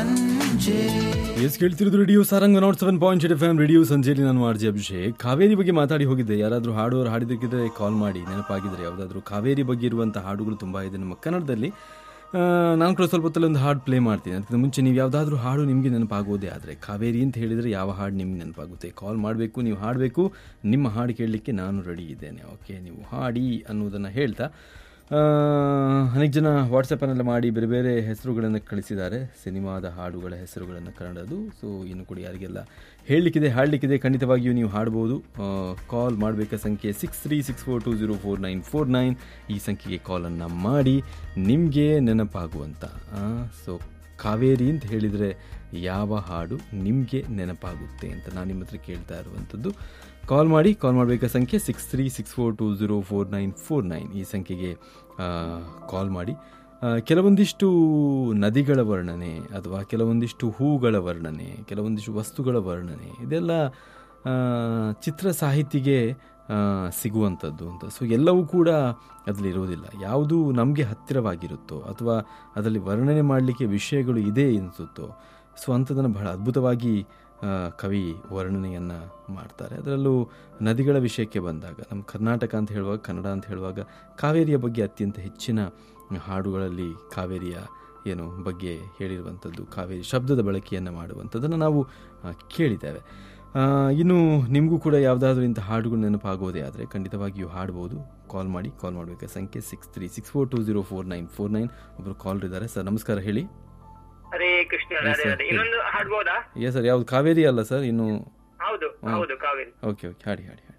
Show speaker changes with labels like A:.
A: ಸಂಜೆ
B: ಎಸ್ ಕೇಳ್ತಿರೋದು radio Sarang nought seven point eight F M radio ಸಂಜೆಯಲ್ಲಿ ನಾನು ಆರ್ಜಿ ಅಭಿಷೇಕ್ ಕಾವೇರಿ ಬಗ್ಗೆ ಮಾತಾಡಿ ಹೋಗಿದ್ದೆ ಯಾರಾದರೂ ಹಾಡೋರು ಹಾಡಿದಕ್ಕಿದ್ರೆ ಕಾಲ್ ಮಾಡಿ ನೆನಪಾಗಿದ್ರೆ ಯಾವುದಾದ್ರೂ ಕಾವೇರಿ ಬಗ್ಗೆ ಇರುವಂಥ ಹಾಡುಗಳು ತುಂಬ ಇದೆ ನಮ್ಮ ಕನ್ನಡದಲ್ಲಿ ಆ, ನಾನು ಕೂಡ ಸ್ವಲ್ಪ ಹೊತ್ತಲ್ಲಿ ಒಂದು ಹಾಡು ಪ್ಲೇ ಮಾಡ್ತೀನಿ ಅದಕ್ಕಿಂತ ಮುಂಚೆ ನೀವು ಯಾವುದಾದ್ರೂ ಹಾಡು ನಿಮಗೆ ನೆನಪಾಗೋದೇ ಆದರೆ ಕಾವೇರಿ ಅಂತ ಹೇಳಿದರೆ ಯಾವ ಹಾಡು ನಿಮ್ಗೆ ನೆನಪಾಗುತ್ತೆ ಕಾಲ್ ಮಾಡಬೇಕು ನೀವು ಹಾಡಬೇಕು ನಿಮ್ಮ ಹಾಡು ಕೇಳಲಿಕ್ಕೆ ನಾನು ರೆಡಿ ಇದ್ದೇನೆ ಓಕೆ ನೀವು ಹಾಡಿ ಅನ್ನೋದನ್ನು ಹೇಳ್ತಾ ಆ, ಅನೇಕ ಜನ ವಾಟ್ಸಪ್ಪನ್ನೆಲ್ಲ ಮಾಡಿ ಬೇರೆ ಬೇರೆ ಹೆಸರುಗಳನ್ನು ಕಳಿಸಿದ್ದಾರೆ ಸಿನಿಮಾದ ಹಾಡುಗಳ ಹೆಸರುಗಳನ್ನು ಕನ್ನಡದು ಸೊ ಇನ್ನು ಕೂಡ ಯಾರಿಗೆಲ್ಲ ಹೇಳಲಿಕ್ಕಿದೆ ಹಾಡಲಿಕ್ಕಿದೆ ಖಂಡಿತವಾಗಿಯೂ ನೀವು ಹಾಡ್ಬೋದು ಕಾಲ್ ಮಾಡಬೇಕಾದ ಸಂಖ್ಯೆ six three six four two zero four nine four nine ಈ ಸಂಖ್ಯೆಗೆ ಕಾಲನ್ನು ಮಾಡಿ ನಿಮಗೆ ನೆನಪಾಗುವಂಥ ಸೊ ಕಾವೇರಿ ಅಂತ ಹೇಳಿದರೆ ಯಾವ ಹಾಡು ನಿಮಗೆ ನೆನಪಾಗುತ್ತೆ ಅಂತ ನಾನು ನಿಮ್ಮ ಹತ್ರ ಕೇಳ್ತಾ ಇರುವಂಥದ್ದು ಕಾಲ್ ಮಾಡಿ ಕಾಲ್ ಮಾಡಬೇಕಾದ ಸಂಖ್ಯೆ six three six four two zero four nine four nine ಈ ಸಂಖ್ಯೆಗೆ ಕಾಲ್ ಮಾಡಿ ಆ, ಕೆಲವೊಂದಿಷ್ಟು ನದಿಗಳ ವರ್ಣನೆ ಅಥವಾ ಕೆಲವೊಂದಿಷ್ಟು ಹೂಗಳ ವರ್ಣನೆ ಕೆಲವೊಂದಿಷ್ಟು ವಸ್ತುಗಳ ವರ್ಣನೆ ಇದೆಲ್ಲ ಆ, ಚಿತ್ರ ಸಾಹಿತಿಗೆ ಆ, ಸಿಗುವಂಥದ್ದು ಅಂತ ಸೊ ಎಲ್ಲವೂ ಕೂಡ ಅದರಲ್ಲಿ ಇರೋದಿಲ್ಲ ಯಾವುದು ನಮಗೆ ಹತ್ತಿರವಾಗಿರುತ್ತೋ ಅಥವಾ ಅದರಲ್ಲಿ ವರ್ಣನೆ ಮಾಡಲಿಕ್ಕೆ ವಿಷಯಗಳು ಇದೆ ಅನಿಸುತ್ತೋ ಸೊ ಅಂಥದ್ದನ್ನು ಬಹಳ ಅದ್ಭುತವಾಗಿ ಆ, ಕವಿ ವರ್ಣನೆಯನ್ನು ಮಾಡ್ತಾರೆ ಅದರಲ್ಲೂ ನದಿಗಳ ವಿಷಯಕ್ಕೆ ಬಂದಾಗ ನಮ್ಮ ಕರ್ನಾಟಕ ಅಂತ ಹೇಳುವಾಗ ಕನ್ನಡ ಅಂತ ಹೇಳುವಾಗ ಕಾವೇರಿಯ ಬಗ್ಗೆ ಅತ್ಯಂತ ಹೆಚ್ಚಿನ ಹಾಡುಗಳಲ್ಲಿ ಕಾವೇರಿಯ ಏನು ಬಗ್ಗೆ ಹೇಳಿರುವಂಥದ್ದು ಕಾವೇರಿ ಶಬ್ದದ ಬಳಕೆಯನ್ನು ಮಾಡುವಂಥದ್ದನ್ನು ನಾವು ಆ, ಕೇಳಿದ್ದೇವೆ ಆ, ಇನ್ನು ನಿಮಗೂ ಕೂಡ ಯಾವುದಾದ್ರೂ ಇಂಥ ಹಾಡುಗಳು ನೆನಪಾಗೋದೇ ಆದರೆ ಖಂಡಿತವಾಗಿಯೂ ಹಾಡ್ಬೋದು ಕಾಲ್ ಮಾಡಿ ಕಾಲ್ ಮಾಡಬೇಕಾದ ಸಂಖ್ಯೆ six three six four two zero four nine four nine ಒಬ್ಬರು ಕಾಲ್ ಇದ್ದಾರೆ ಸರ್ ನಮಸ್ಕಾರ ಹೇಳಿ
C: ಹರೇ ಕೃಷ್ಣ ರಾಧೆ ರಾಧೆ ಇನ್ನೊಂದು ಹಾಡ್ಬೋದಾ
B: ಎಸ್ ಸರ್ ಯಾವುದು ಕಾವೇರಿ ಅಲ್ಲ ಸರ್ ಇನ್ನು
C: ಹೌದು ಹೌದು ಕಾವೇರಿ
B: ಓಕೆ ಓಕೆ ಹಾಡಿ ಹಾಡಿ